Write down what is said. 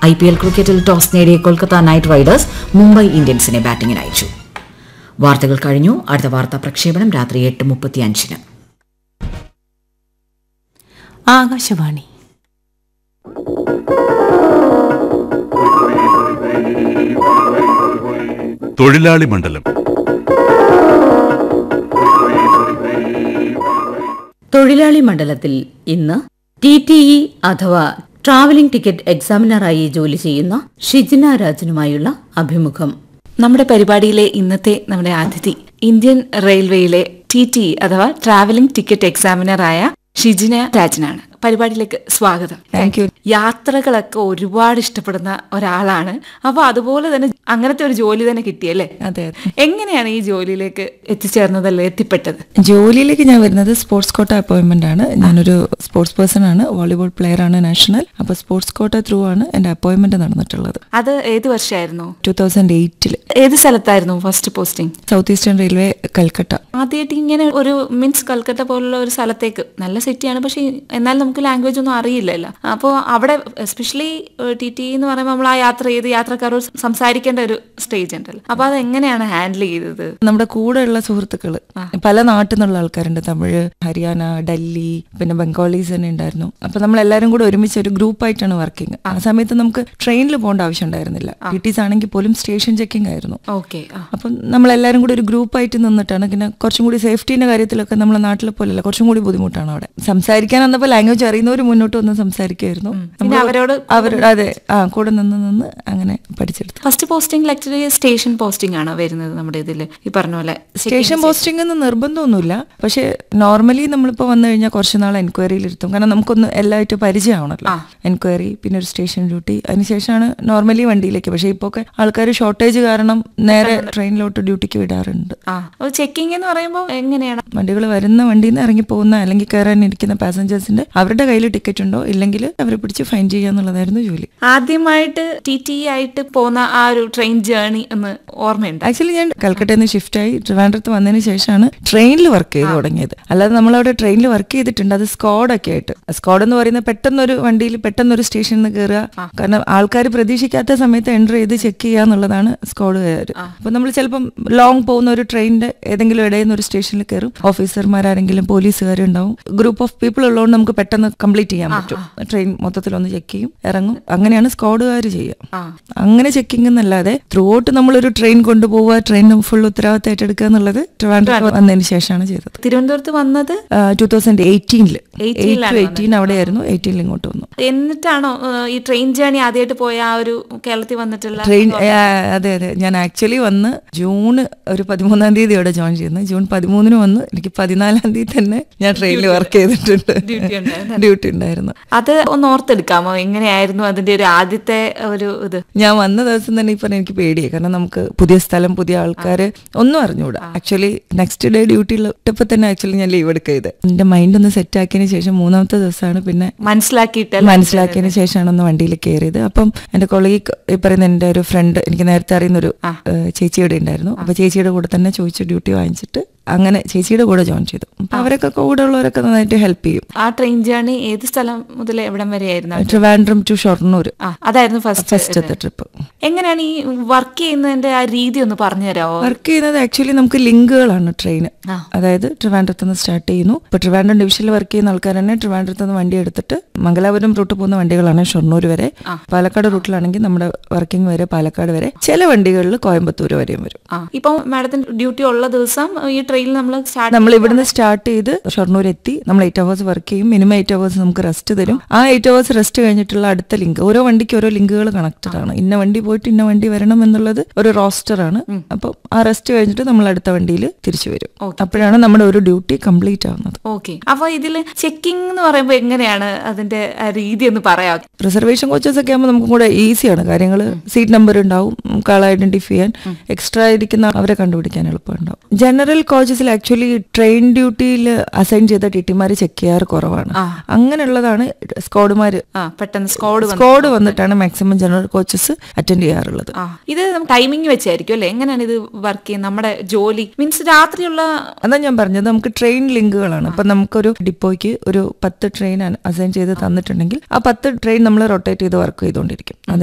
I P L ക്രിക്കറ്റിൽ toss നേടിയ Kolkata night Riders Mumbai ഇന്ത്യൻസിനെ ബാറ്റിംഗിന് അയച്ചു വാർത്തകൾ കഴിഞ്ഞു അടുത്ത വാർത്താ പ്രക്ഷേപണം രാത്രി എട്ട് മുപ്പത്തിയഞ്ചിന് ആകാശവാണി തൊഴിലാളി മണ്ഡലം തൊഴിലാളി മണ്ഡലത്തിൽ ഇന്ന് ടി ടി ഇ അഥവാ ട്രാവലിംഗ് ടിക്കറ്റ് എക്സാമിനറായി ജോലി ചെയ്യുന്ന ഷിജിന രാജനുമായുള്ള അഭിമുഖം നമ്മുടെ പരിപാടിയിലെ ഇന്നത്തെ നമ്മുടെ അതിഥി ഇന്ത്യൻ റെയിൽവേയിലെ ടി ടി അഥവാ ട്രാവലിംഗ് ടിക്കറ്റ് എക്സാമിനറായ ഷിജിന രാജനാണ് പരിപാടിയിലേക്ക് സ്വാഗതം താങ്ക് യു യാത്രകളൊക്കെ ഒരുപാട് ഇഷ്ടപ്പെടുന്ന ഒരാളാണ് അപ്പൊ അതുപോലെ തന്നെ അങ്ങനത്തെ ഒരു ജോലി തന്നെ കിട്ടിയല്ലേ അതെ അതെ എങ്ങനെയാണ് ഈ ജോലിയിലേക്ക് എത്തിച്ചേർന്നതല്ലേ എത്തിപ്പെട്ടത് ജോലിയിലേക്ക് ഞാൻ വരുന്നത് സ്പോർട്സ് കോട്ട അപ്പോയിന്റ്മെന്റ് ആണ് ഞാനൊരു സ്പോർട്സ് പേഴ്സൺ ആണ് വോളിബോൾ പ്ലെയർ ആണ് നാഷണൽ അപ്പൊ സ്പോർട്സ് കോട്ട ത്രൂ ആണ് എന്റെ അപ്പോയിന്റ്മെന്റ് നടന്നിട്ടുള്ളത് അത് ഏത് വർഷമായിരുന്നു ടൂ തൗസൻഡ് എയ്റ്റില് ഏത് സ്ഥലത്തായിരുന്നു first posting south eastern railway Calcutta ആദ്യമായിട്ട് ഇങ്ങനെ ഒരു മീൻസ് കൽക്കട്ട പോലുള്ള ഒരു സ്ഥലത്തേക്ക് നല്ല സിറ്റിയാണ് പക്ഷെ എന്നാൽ നമുക്ക് ലാംഗ്വേജ് ഒന്നും അറിയില്ലല്ലോ അപ്പോൾ അവിടെ എസ്പെഷ്യലി ടി ടി എന്ന് പറയുമ്പോൾ നമ്മൾ ആ യാത്ര ചെയ്ത് യാത്രക്കാരോട് സംസാരിക്കേണ്ട ഒരു സ്റ്റേജ് ഉണ്ടല്ലോ അപ്പൊ അത് എങ്ങനെയാണ് ഹാൻഡിൽ ചെയ്തത് നമ്മുടെ കൂടെയുള്ള സുഹൃത്തുക്കള് പല നാട്ടിൽ നിന്നുള്ള ആൾക്കാരുണ്ട് തമിഴ് ഹരിയാന ഡൽഹി പിന്നെ ബംഗാളീസ് തന്നെ ഉണ്ടായിരുന്നു അപ്പൊ നമ്മൾ എല്ലാവരും കൂടെ ഒരുമിച്ച് ഒരു ഗ്രൂപ്പായിട്ടാണ് വർക്കിംഗ് ആ സമയത്ത് നമുക്ക് ട്രെയിനിൽ പോകേണ്ട ആവശ്യം ഉണ്ടായിരുന്നില്ല ടി ടീസ് ആണെങ്കിൽ പോലും സ്റ്റേഷൻ ചെക്കിംഗ് ആയിരുന്നു ഓക്കെ അപ്പം നമ്മളെല്ലാവരും കൂടി ഒരു ഗ്രൂപ്പായിട്ട് നിന്നിട്ടാണ് പിന്നെ കുറച്ചും കൂടി സേഫ്റ്റീൻ്റെ കാര്യത്തിലൊക്കെ നമ്മളെ നാട്ടിലെ പോലെയല്ല കുറച്ചും കൂടി ബുദ്ധിമുട്ടാണ് അവിടെ സംസാരിക്കാൻ വന്നപ്പോൾ ലാംഗ്വേജ് അറിയുന്നവർ മുന്നോട്ട് വന്ന് സംസാരിക്കുമായിരുന്നു പിന്നെ അവരോട് അവരോട് അതെ ആ കൂടെ നിന്ന് നിന്ന് അങ്ങനെ പഠിച്ചെടുത്തു first posting actually station posting ആണ് വരുന്നത് നമ്മുടെ ഇതിൽ ഈ പറഞ്ഞ പോലെ സ്റ്റേഷൻ പോസ്റ്റിംഗ് എന്ന് നിർബന്ധമൊന്നുമില്ല പക്ഷേ നോർമലി നമ്മളിപ്പോൾ വന്നു കഴിഞ്ഞാൽ കുറച്ച് നാൾ എൻക്വയറിയിൽ ഇരുത്തും കാരണം നമുക്കൊന്ന് എല്ലാമായിട്ട് പരിചയമാണല്ലോ എൻക്വയറി പിന്നെ ഒരു സ്റ്റേഷൻ ഡ്യൂട്ടി അതിനുശേഷമാണ് നോർമലി വണ്ടിയിലേക്ക് പക്ഷേ ഇപ്പോൾ ഒക്കെ ആൾക്കാർ ഷോർട്ടേജ് കാരണം നേരെ ട്രെയിനിലോട്ട് ഡ്യൂട്ടിക്ക് വിടാറുണ്ട് ആ ചെക്കിംഗ് എന്ന് പറയുമ്പോൾ എങ്ങനെയാണ് വണ്ടികൾ വരുന്ന വണ്ടിയിൽ നിന്ന് ഇറങ്ങി പോകുന്ന അല്ലെങ്കിൽ കയറാൻ ഇരിക്കുന്ന പാസഞ്ചേഴ്സിന്റെ അവരുടെ കയ്യിൽ ടിക്കറ്റ് ഉണ്ടോ ഇല്ലെങ്കിൽ അവരെ പിടിച്ച് ഫൈൻ ചെയ്യുക എന്നുള്ളതായിരുന്നു ജോലി ആദ്യമായിട്ട് ടി ടി ആയിട്ട് പോകുന്ന ആ ഒരു ട്രെയിൻ ജേർണി എന്ന് ഓർമ്മയുണ്ട് ആക്ച്വലി ഞാൻ കൽക്കട്ടയിൽ നിന്ന് ഷിഫ്റ്റ് ആയി ട്രിവാൻഡ്രത്ത് വന്നതിന് ശേഷമാണ് ട്രെയിനിൽ വർക്ക് ചെയ്ത് തുടങ്ങിയത് അല്ലാതെ നമ്മളവിടെ ട്രെയിനിൽ വർക്ക് ചെയ്തിട്ടുണ്ട് അത് സ്ക്വാഡൊക്കെ ആയിട്ട് സ്ക്വാഡ് എന്ന് പറയുന്നത് പെട്ടെന്നൊരു വണ്ടിയിൽ പെട്ടെന്നൊരു സ്റ്റേഷനിൽ നിന്ന് കയറുക കാരണം ആൾക്കാർ പ്രതീക്ഷിക്കാത്ത സമയത്ത് എൻ്റർ ചെയ്ത് ചെക്ക് ചെയ്യുക എന്നുള്ളതാണ് സ്ക്വാഡുകാർ അപ്പൊ നമ്മൾ ചിലപ്പം ലോങ് പോകുന്ന ഒരു ട്രെയിനിന്റെ ഏതെങ്കിലും ഇടയിൽ നിന്ന് ഒരു സ്റ്റേഷനിൽ കയറും ഓഫീസർമാരാരെങ്കിലും പോലീസുകാരുണ്ടാവും ഗ്രൂപ്പ് ഓഫ് പീപ്പിൾ ഉള്ളതുകൊണ്ട് നമുക്ക് പെട്ടെന്ന് കംപ്ലീറ്റ് ചെയ്യാൻ പറ്റും ട്രെയിൻ മൊത്തത്തിൽ ഒന്ന് ചെക്ക് ചെയ്യും ഇറങ്ങും അങ്ങനെയാണ് സ്ക്വാഡുകാർ ചെയ്യുക അങ്ങനെ ചെക്കിംഗ് എന്നല്ലാതെ ത്രൂ ഔട്ട് നമ്മളൊരു ട്രെയിൻ കൊണ്ടുപോവുക ട്രെയിൻ ഫുൾ ഉത്തരവാദിത്തം ഏറ്റെടുക്കുക എന്നുള്ളത് ട്രിവാൻഡ്രം വന്നതിന് ശേഷമാണ് ചെയ്തത് തിരുവനന്തപുരത്ത് വന്നത് ടൂ തൗസൻഡ് എയ്റ്റീനില് 18 ലാണ് എയ്റ്റീൻ അവിടെയായിരുന്നു എയ്റ്റീനിൽ ഇങ്ങോട്ട് വന്നു എന്നിട്ടാണോ ഏഹ്, ഈ ട്രെയിൻ ജേർണി ആദ്യമായിട്ട് പോയ ആ ഒരു കേരളത്തിൽ വന്നിട്ടുള്ള ട്രെയിൻ ആ, അതെ അതെ ഞാൻ ആക്ച്വലി വന്ന് ജൂൺ ഒരു പതിമൂന്നാം തീയതി ഇവിടെ ജോയിൻ ചെയ്യുന്നത് ജൂൺ പതിമൂന്നിന് വന്ന് എനിക്ക് പതിനാലാം തീയതി തന്നെ ഞാൻ ട്രെയിനിൽ വർക്ക് ചെയ്തിട്ടുണ്ട് Duty ഉണ്ടായിരുന്നു. ഡ്യൂട്ടി ഉണ്ടായിരുന്നു അത് ഒന്ന് ഓർത്തെടുക്കാമോ എങ്ങനെയായിരുന്നു അതിന്റെ ഒരു ആദ്യത്തെ ഒരു ഇത് ഞാൻ വന്ന ദിവസം തന്നെ ഈ പറഞ്ഞ എനിക്ക് പേടിയായി കാരണം നമുക്ക് പുതിയ സ്ഥലം പുതിയ ആൾക്കാര് ഒന്നും അറിഞ്ഞുകൂടാ ആക്ച്വലി നെക്സ്റ്റ് ഡേ ഡ്യൂട്ടിയിൽ ഇട്ടപ്പോൾ തന്നെ ആക്ച്വലി ഞാൻ ലീവ് എടുക്കുക ചെയ്ത് എന്റെ മൈൻഡ് ഒന്ന് സെറ്റ് ആക്കിയതിന് ശേഷം മൂന്നാമത്തെ ദിവസമാണ് പിന്നെ മനസ്സിലാക്കിയിട്ട് മനസ്സിലാക്കിയതിന് ശേഷമാണ് ഒന്ന് വണ്ടിയിൽ കയറിയത് അപ്പം എന്റെ കൊളീഗ് ഈ പറയുന്ന എന്റെ ഒരു ഫ്രണ്ട് എനിക്ക് നേരത്തെ അറിയുന്ന ഒരു ചേച്ചിയുടെ ഉണ്ടായിരുന്നു അപ്പൊ ചേച്ചിയുടെ കൂടെ തന്നെ ചോദിച്ച് ഡ്യൂട്ടി വാങ്ങിച്ചിട്ട് അങ്ങനെ ചേച്ചിയുടെ കൂടെ ജോയിൻ ചെയ്തു അപ്പൊ അവരൊക്കെ കൂടെ ഉള്ളവരൊക്കെ നന്നായിട്ട് ഹെൽപ്പ് ചെയ്യും ആ ട്രെയിൻ ജേർണി ഏത് സ്ഥലം മുതൽ എവിടം വരെയായിരുന്നു ട്രിവാൻഡ്രം ടു ഷൊർണൂർ ആ അതായിരുന്നു ഫസ്റ്റ് ഫസ്റ്റത്തെ ട്രിപ്പ് എങ്ങനെയാണ് ഈ വർക്ക് ചെയ്യുന്നതിന്റെ ആ രീതി ഒന്ന് പറഞ്ഞു തരാമോ വർക്ക് ചെയ്യുന്നത് ആക്ച്വലി നമുക്ക് ലിങ്കുകളാണ് ട്രെയിൻ അതായത് ട്രിവാൻഡ്രത്ത് നിന്ന് സ്റ്റാർട്ട് ചെയ്യുന്നു ഇപ്പൊ ട്രിവാൻഡ്രം ഡിവിഷനിൽ വർക്ക് ചെയ്യുന്ന ആൾക്കാർ തന്നെ ട്രിവാൻഡ്രത്ത് നിന്ന് വണ്ടി എടുത്തിട്ട് മംഗലാപുരം റൂട്ട് പോകുന്ന വണ്ടികളാണ് ഷൊർണൂർ വരെ പാലക്കാട് റൂട്ടിലാണെങ്കിൽ നമ്മുടെ വർക്കിംഗ് വരെ പാലക്കാട് വരെ ചില വണ്ടികളിൽ കോയമ്പത്തൂർ വരെയും വരും ആ ഇപ്പൊ മാഡത്തിന് ഡ്യൂട്ടി ഉള്ള ദിവസം ഈ ട്രെയിനിൽ നമ്മൾ സ്റ്റാർട്ട് നമ്മൾ ഇവിടുന്ന് സ്റ്റാർട്ട് ചെയ്ത് ഷൊർണൂർ എത്തി നമ്മൾ എയ്റ്റ് അവേഴ്സ് വർക്ക് ചെയ്യും മിനിമം എയ്റ്റ് അവേഴ്സ് നമുക്ക് റെസ്റ്റ് തരും ആ എയ്റ്റ് അവേഴ്സ് റെസ്റ്റ് കഴിഞ്ഞിട്ടുള്ള അടുത്ത ലിങ്ക് ഓരോ വണ്ടിക്ക് ഓരോ ലിങ്കുകൾ കണക്റ്റഡ് ആണ് ഇന്ന വണ്ടി പോയിട്ട് ഇന്ന വണ്ടി വരണം എന്നുള്ളത് ഒരു റോസ്റ്റർ ആണ് അപ്പം ആ റെസ്റ്റ് കഴിഞ്ഞിട്ട് നമ്മൾ അടുത്ത വണ്ടിയിൽ തിരിച്ചു വരും അപ്പോഴാണ് നമ്മുടെ ഒരു ഡ്യൂട്ടി കംപ്ലീറ്റ് ആവുന്നത് ഓക്കെ അപ്പൊ ഇതില് ചെക്കിംഗ് എന്ന് പറയുമ്പോ എങ്ങനെയാണ് അതിന്റെ ആ രീതി ഒന്ന് പറയാം റിസർവേഷൻ കോച്ചസ് ഒക്കെ ആകുമ്പോൾ നമുക്കും കൂടെ ഈസിയാണ് കാര്യങ്ങൾ സീറ്റ് നമ്പർ ഉണ്ടാവും നമുക്ക് ആളെ ഐഡന്റിഫൈ ചെയ്യാൻ എക്സ്ട്രാ ഇരിക്കുന്ന അവരെ കണ്ടുപിടിക്കാൻ എളുപ്പമുണ്ടാവും ജനറൽ കോച്ചസിൽ ആക്ച്വലി ട്രെയിൻ ഡ്യൂട്ടിയിൽ അസൈൻ ചെയ്ത ടിറ്റിമാർ ചെക്ക് ചെയ്യാറ് കുറവാണ് അങ്ങനെയുള്ളതാണ് സ്ക്വാഡുമാര് ആ പെട്ടെന്ന് സ്കോഡ് സ്ക്വാഡ് വന്നിട്ടാണ് മാക്സിമം ജനറൽ കോച്ചസ് അറ്റൻഡ് ചെയ്യാറുള്ളത് ആ ഇത് ടൈമിംഗ് വെച്ചായിരിക്കും അല്ലെ എങ്ങനെയാണ് ഇത് വർക്ക് ചെയ്യുന്നത് നമ്മുടെ ജോലി മീൻസ് രാത്രിയുള്ള അതാ ഞാൻ പറഞ്ഞത് നമുക്ക് ട്രെയിൻ ലിങ്കുകളാണ് അപ്പൊ നമുക്കൊരു ഡിപ്പോയ്ക്ക് ഒരു പത്ത് ട്രെയിൻ അസൈൻ ചെയ്ത് തന്നിട്ടുണ്ടെങ്കിൽ ആ പത്ത് ട്രെയിൻ നമ്മൾ റൊട്ടേറ്റ് ചെയ്ത് വർക്ക് ചെയ്തുകൊണ്ടിരിക്കും